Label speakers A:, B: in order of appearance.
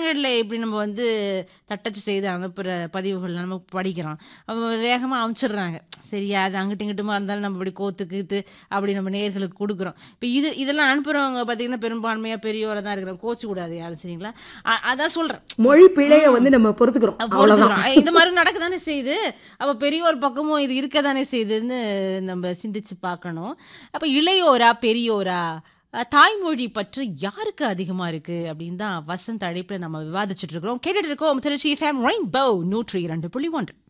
A: பேடட்ல இப்படி நம்ம வந்து தட்டச்சு செய்து அனுப்புற பதிவுகள் நம்ம படிக்கிறோம். அப்ப வேகமா அனுப்பிச்சிடுறாங்க. சரியா? அது அங்கிட்டும் இங்கிட்டுமா இருந்தாலும் நம்ம இப்படி கோத்து கீத்து அப்படி நம்ம நேயர்களுக்கு குடுக்குறோம். இப்ப இது இதெல்லாம் அனுப்புறவங்க பார்த்தீங்கன்னா, பெரும்பான்மையா பெரியோரா தான் இருக்கிறாங்க. கோச்சக்கூடாது யாரும் சரிங்களா? அ அதான் சொல்றேன்.
B: மொழி பிழைய வந்து நம்ம பொறுத்துக்கிறோம்.
A: அ
B: அவ்வளவுதான்.
A: பொறுத்துக்கிறோம். இந்த மாரி நடக்க தானே செய்யுது. அப்ப பெரியோர் பக்கமும் இது இருக்க தானே செய்யுதுன்னு நம்ம சிந்திச்சு பார்க்கணும். அப்ப இளையோரா, பெரியோரா, அ தாய்மொழி பற்று யாருக்கு அதிகமா இருக்கு? அப்படின்னு தான் வசந்த் அழைப்புல நம்ம விவாதிச்சுட்டு இருக்கிறோம். கேட்டுட்டு இருக்கோம் திருச்சி எஃப்எம் ரெயின்போ 102.1